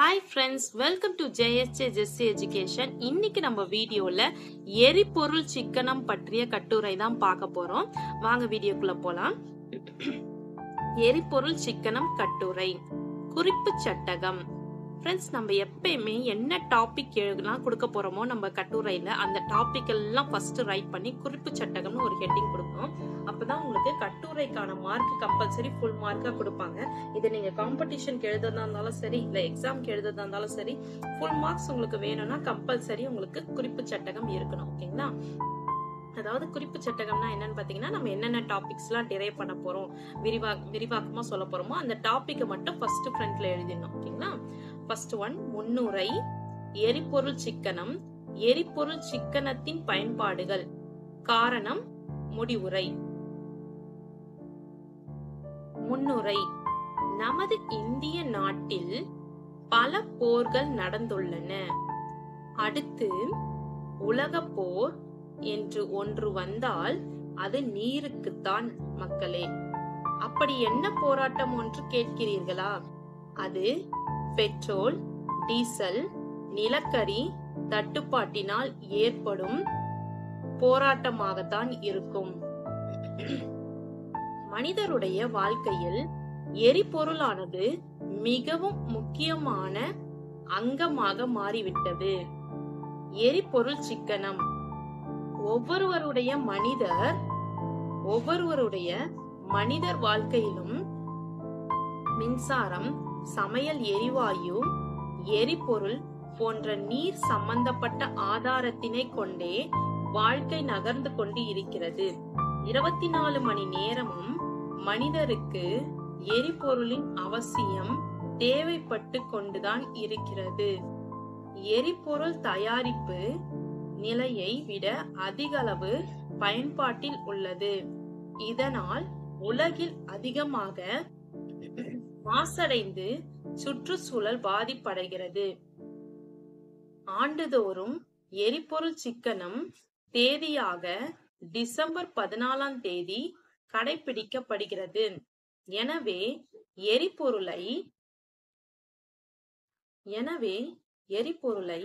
hi friends welcome to JSJ Jessy education இன்னைக்கு நம்ம வீடியோல எரிபொருள் சிக்கனம் பற்றிய கட்டுரை தான் பார்க்க போறோம் வாங்க வீடியோக்குள்ள போலாம் எரிபொருள் சிக்கனம் கட்டுரை குறிப்பு சட்டகம் ஃப்ரெண்ட்ஸ் நம்ம எப்பயுமே என்ன டாபிக் எழுதலாம் கொடுக்க போறோமோ நம்ம கட்டுரையில அந்த டாபிக் எல்லாம் ஃபர்ஸ்ட் ரைட் பண்ணி குறிப்பு சட்டகம்னு ஒரு ஹெட்டிங் கொடுக்கணும் அப்பதான் உங்களுக்கு கட்டுரைக்கான மார்க் கம்பல்சரி ஃபுல் மார்க்கா கொடுப்பாங்க இது நீங்க காம்படிஷனுக்கு எழுதுறதா இருந்தாலும் சரி இல்ல எக்ஸாம்க்கு எழுதுறதா இருந்தாலும் சரி ஃபுல் மார்க்ஸ் உங்களுக்கு வேணும்னா கம்பல்சரி உங்களுக்கு குறிப்பு சட்டகம் இருக்கணும் ஓகேங்களா அதாவது குறிப்பு சட்டகம்னா என்னன்னு பாத்தீங்கன்னா நம்ம என்னென்ன டாபிக்ஸ் எல்லாம் டிரைவ் பண்ண போறோம் விரிவா விரிவாக்கமா சொல்ல போறோமோ அந்த டாபிக்கை மட்டும் ஃபர்ஸ்ட் ஃப்ரண்ட்ல எழுதிடணும் ஓகேங்களா ஃபர்ஸ்ட் ஒன் முன்னுரை எரிபொருள் சிக்கனம் எரிபொருள் சிக்கனத்தின் பயன்பாடுகள் காரணம் முடிவுரை முன்னுரை நமது இந்திய நாட்டில் பல போர்கள் நடந்துள்ளன அடுத்து உலக போர் என்று ஒன்று வந்தால் அது நீருக்குத்தான் மக்களே அப்படி என்ன போராட்டம் ஒன்று கேட்கிறீர்களா அது பெட்ரோல் டீசல் நிலக்கரி தட்டுப்பாட்டினால் ஏற்படும் போராட்டமாகத்தான் இருக்கும் மனிதருடைய வாழ்க்கையில் எரிபொருளானது மிகவும் முக்கியமான அங்கமாக மாறிவிட்டது எரிபொருள் சிக்கனம் ஒவ்வொருவருடைய மனிதர் ஒவ்வொருவருடைய மனிதர் வாழ்க்கையிலும் மின்சாரம் சமையல் எரிவாயு எரிபொருள் போன்ற நீர் சம்பந்தப்பட்ட ஆதாரத்தினை கொண்டே வாழ்க்கை நகர்ந்து கொண்டு இருக்கிறது இருபத்தி நாலு மணி நேரமும் மனிதருக்கு எரிபொருளின் அவசியம் தேவைப்பட்டு கொண்டுதான் இருக்கிறது எரிபொருள் தயாரிப்பு நிலையை விட அதிகளவு பயன்பாட்டில் உள்ளது இதனால் உலகில் அதிகமாக மாசடைந்து சுற்றுச்சூழல் பாதிப்படைகிறது ஆண்டுதோறும் எரிபொருள் சிக்கனம் தேதியாக டிசம்பர் பதினாலாம் தேதி கடைபிடிக்கப்படுகிறது எனவே எரிபொருளை எனவே எரிபொருளை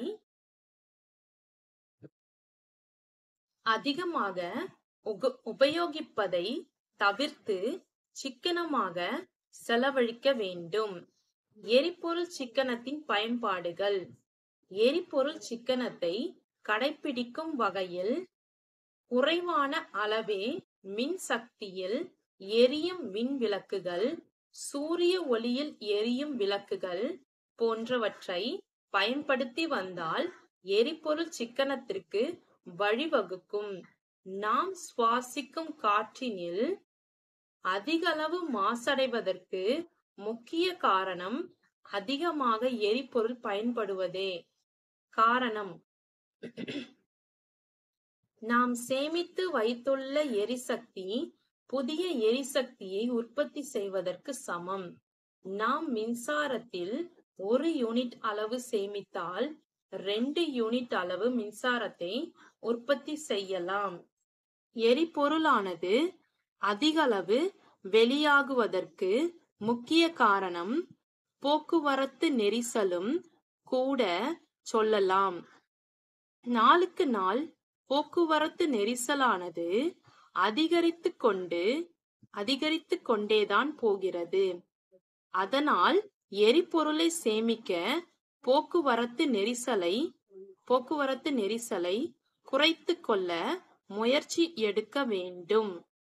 அதிகமாக உபயோகிப்பதை தவிர்த்து சிக்கனமாக செலவழிக்க வேண்டும் எரிபொருள் சிக்கனத்தின் பயன்பாடுகள் எரிபொருள் சிக்கனத்தை கடைபிடிக்கும் வகையில் குறைவான அளவே மின் சக்தியில் எரியும் மின் விளக்குகள் சூரிய ஒளியில் எரியும் விளக்குகள் போன்றவற்றை பயன்படுத்தி வந்தால் எரிபொருள் சிக்கனத்திற்கு வழிவகுக்கும் நாம் சுவாசிக்கும் காற்றினில் அதிகளவு மாசடைவதற்கு முக்கிய காரணம் அதிகமாக எரிபொருள் பயன்படுவதே காரணம் நாம் சேமித்து வைத்துள்ள எரிசக்தி புதிய எரிசக்தியை உற்பத்தி செய்வதற்கு சமம் நாம் மின்சாரத்தில் ஒரு யூனிட் அளவு சேமித்தால் ரெண்டு யூனிட் அளவு மின்சாரத்தை உற்பத்தி செய்யலாம் எரிபொருளானது அதிகளவு வெளியாகுவதற்கு முக்கிய காரணம் போக்குவரத்து நெரிசலும் கூட சொல்லலாம் நாளுக்கு நாள் போக்குவரத்து நெரிசலானது அதிகரித்து கொண்டு அதிகரித்து கொண்டேதான் போகிறது அதனால் எரிபொருளை சேமிக்க போக்குவரத்து நெரிசலை போக்குவரத்து நெரிசலை குறைத்து கொள்ள முயற்சி எடுக்க வேண்டும்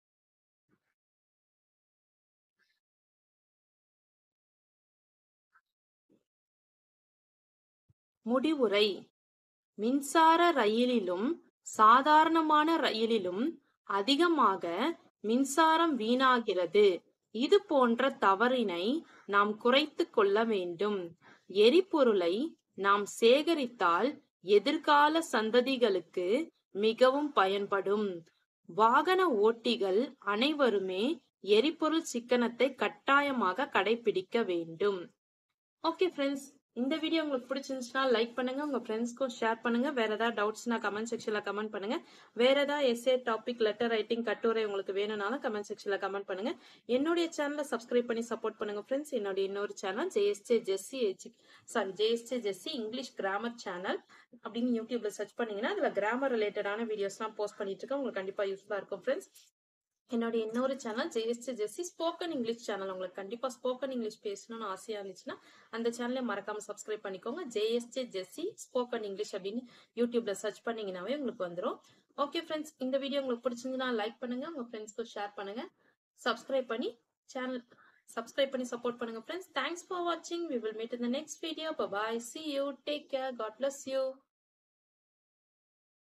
முடிவுரை மின்சார ரயிலிலும் சாதாரணமான ரயிலிலும் அதிகமாக மின்சாரம் வீணாகிறது இது போன்ற தவறினை நாம் குறைத்து கொள்ள வேண்டும் எரிபொருளை நாம் சேகரித்தால் எதிர்கால சந்ததிகளுக்கு மிகவும் பயன்படும் வாகன ஓட்டிகள் அனைவருமே எரிபொருள் சிக்கனத்தை கட்டாயமாக கடைபிடிக்க வேண்டும் ஓகே ஃப்ரெண்ட்ஸ் இந்த வீடியோ உங்களுக்கு பிடிச்சிருந்துச்சுன்னா லைக் பண்ணுங்க உங்க ஃப்ரெண்ட்ஸ்க்கும் ஷேர் பண்ணுங்க வேற ஏதாவது டவுட்ஸ்னா கமெண்ட் செக்ஷன்ல கமெண்ட் பண்ணுங்க வேற ஏதாவது எஸ்ஏ டாபிக் லெட்டர் ரைட்டிங் கட்டுரை உங்களுக்கு வேணும்னாலும் கமெண்ட் செக்ஷன்ல கமெண்ட் பண்ணுங்க என்னுடைய சேனலை சப்ஸ்கிரைப் பண்ணி சப்போர்ட் பண்ணுங்க ஃப்ரெண்ட்ஸ் என்னுடைய இன்னொரு சேனல் ஜேஎஸ்ஜே ஜெஸ்சி எஜி sorry JSJ Jessy English grammar channel அப்படின்னு யூடியூப்ல சர்ச் பண்ணீங்கன்னா அதுல கிராமர் ரிலேட்டடான வீடியோஸ்லாம் போஸ்ட் பண்ணிட்டு இருக்கேன் உங்களுக்கு கண்டிப்பா யூஸ்ஃபுல்லா இருக்கும் ஃப்ரெண்ட்ஸ் என்னோட இன்னொரு channel JST Jessy spoken English channel உங்களுக்கு கண்டிப்பா ஸ்போக்கன் இங்கிலீஷ் பேசணும்னு ஆசையா இருந்துச்சுன்னா அந்த சேனலை மறக்காம சப்ஸ்கிரைப் பண்ணிக்கோங்க ஜேஎஸ்டி ஜெஸ்சி ஸ்போக்கன் இங்கிலீஷ் அப்படின்னு யூடியூப்ல சர்ச் பண்ணீங்கன்னாவே உங்களுக்கு வந்துடும் ஓகே ஃப்ரெண்ட்ஸ் இந்த வீடியோ உங்களுக்கு பிடிச்சிருந்துன்னா லைக் பண்ணுங்க உங்க ஃப்ரெண்ட்ஸ்க்கு ஷேர் பண்ணுங்க சப்ஸ்கிரைப் பண்ணி சேனல் சப்ஸ்கிரைப் பண்ணி சப்போர்ட் பண்ணுங்க ஃப்ரெண்ட்ஸ் தேங்க்ஸ் ஃபார் வாட்சிங் we will meet in the next video bye see you take care God bless you